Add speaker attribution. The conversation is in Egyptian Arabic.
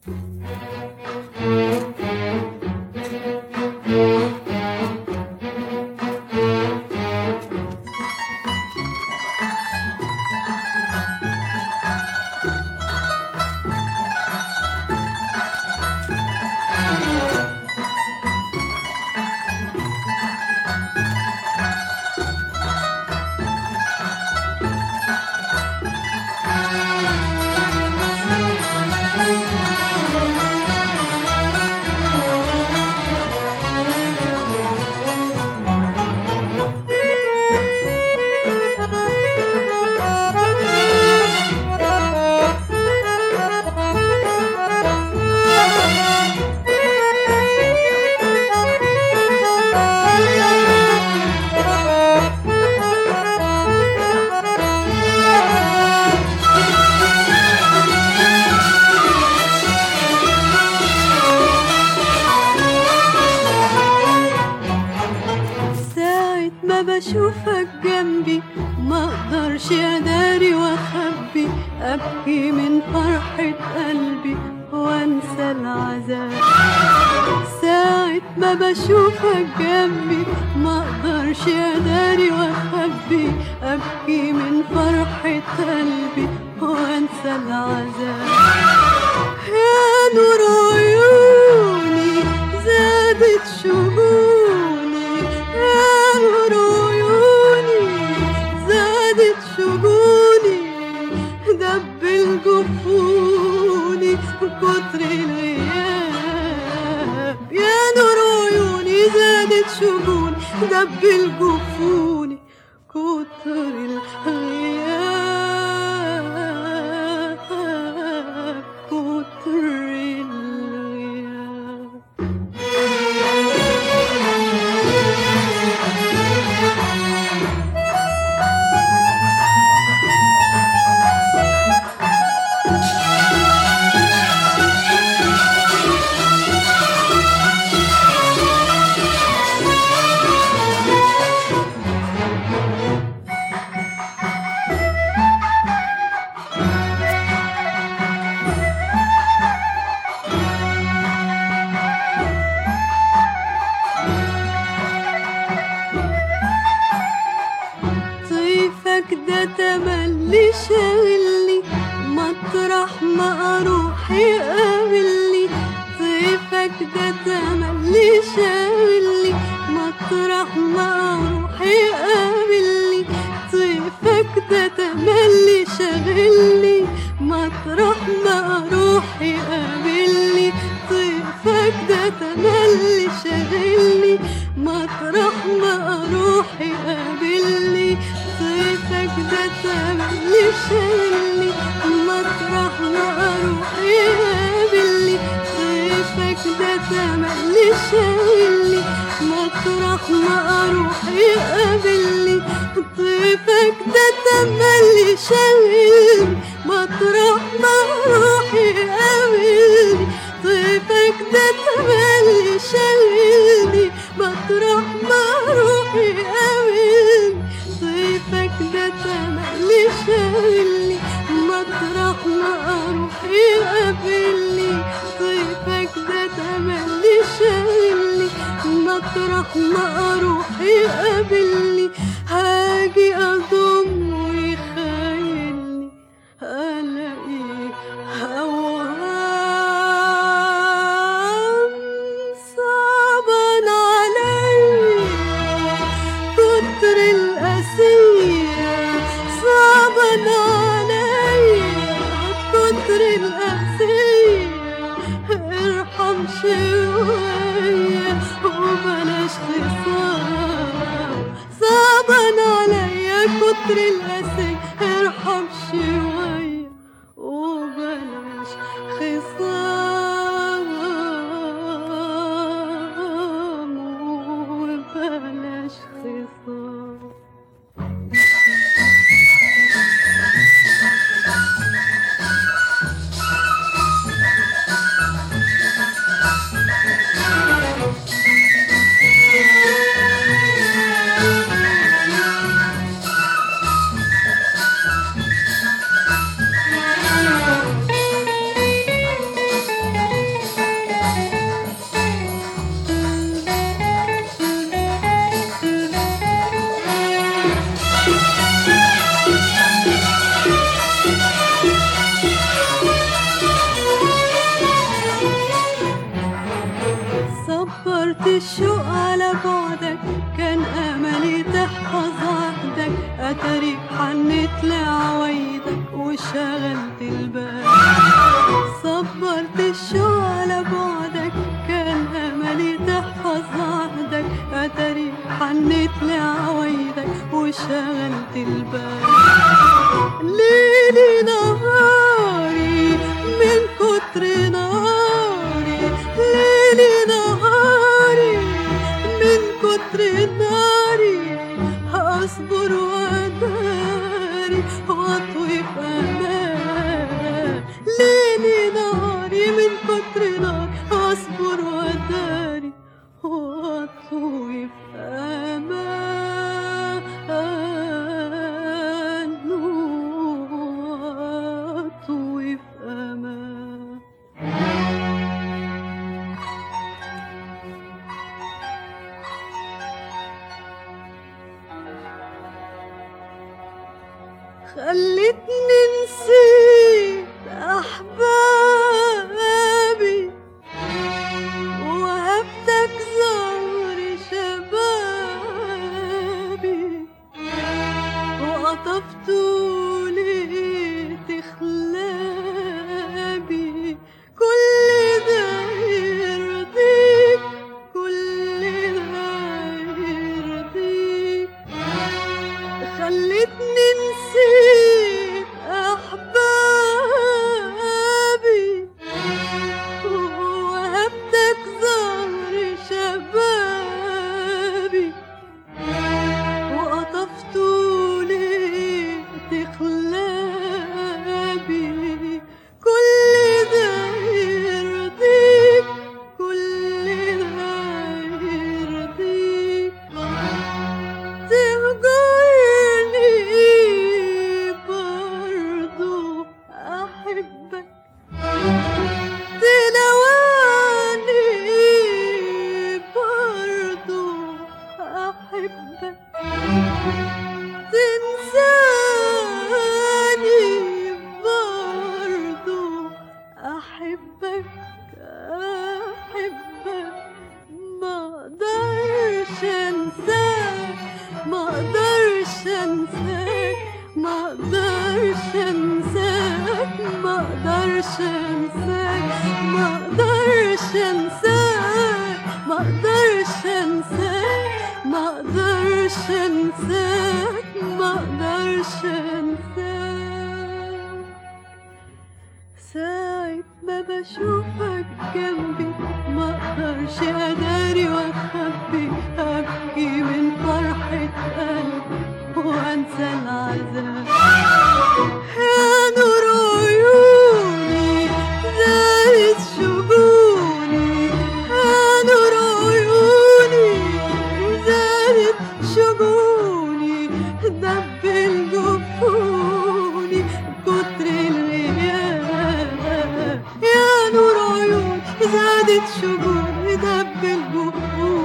Speaker 1: ساعة ما بشوفك جنبي ما اقدرش اداري واخبي ابكي من فرحة قلبي وانسى العذاب ساعة ما بشوفك جنبي ما اقدرش اداري واخبي ابكي من فرحة قلبي وانسى العذاب يا نور عيوني زادت شجوني يا نور عيوني زادت شجوني دب الجفوني كتر الغياب يا نور عيوني زادت شجوني دب الجفوني كتر الغياب كتر الغياب طيفك ده تملي شاغلني مطرح ما اروح يقابلني طيفك ده تملي شاغلني مطرح ما اروح يقابلني طيفك ده تملي شاغلني مطرح ما اروح يقابلني طيفك ده تملي شاغلني مطرح ما اروح يقابلني طيفك ده تملي شاغلني مطرح ما اروح يقابلني طيفك ده تملي شاغلني مطرح ما اروح يقابلني طيفك ده تملي شاغلني مطرح ما اروح يقابلني طيفك ده تملي شاغلني مطرح ما اروح يقابلني طيفك ده تملي شاغلني مطرح ما اروح يقابلني طيفك ده تملي شاغلني مطرح ما اروح يقابلني هاجي اضم ويخيلني الاقي هوام صعبان عليا كتر القسية صعبان عليا كتر القسية ارحم شوية وبلاش خصام صعبان عليا كتر القسية ارحم شوية وبلاش خصام وبلاش خصام الشوق على بعدك كان املي تحفظ عهدك اتاريك حنت لعوايدك وشغلت البال صبرت الشوق على بعدك كان املي تحفظ عهدك اتاريك حنت لعوايدك وشغلت البال ليلي نهاري من كتر ناري ليلي نهاري من كتر ناري هصبر واداري واطوي في امان ليلي نهاري من كتر نار هصبر واداري واطوي في امان واطوي في امان خلتني نسيت أحبابي وهبتك زهر شبابي وقطفت لقيت خلابي كل ده يرضيك كل ده يرضيك خلتني نسيت أحبابي وهبتك زهر شبابي وقطفت لقيت خلابي كل ده يرضيك كل ده يرضيك تهجرني برضو أحبك تلواني برضو أحبك تنساني برضو أحبك أحبك ما اقدرش انساك ما اقدرش انساك ما اقدرش انساك ما اقدرش انساك ما اقدرش انساك ما اقدرش انساك ما اقدرش انساك ما اقدرش انساك ساعة ما بشوفك جنبي ما اقدرش اداري واخبي ابكي من فرحة قلبي وانسى العذاب يا نور عيوني زادت شجوني يا نور عيوني زادت شجوني دبل جفوني كتر الغياب يا نور عيوني زادت شجوني دبل جفوني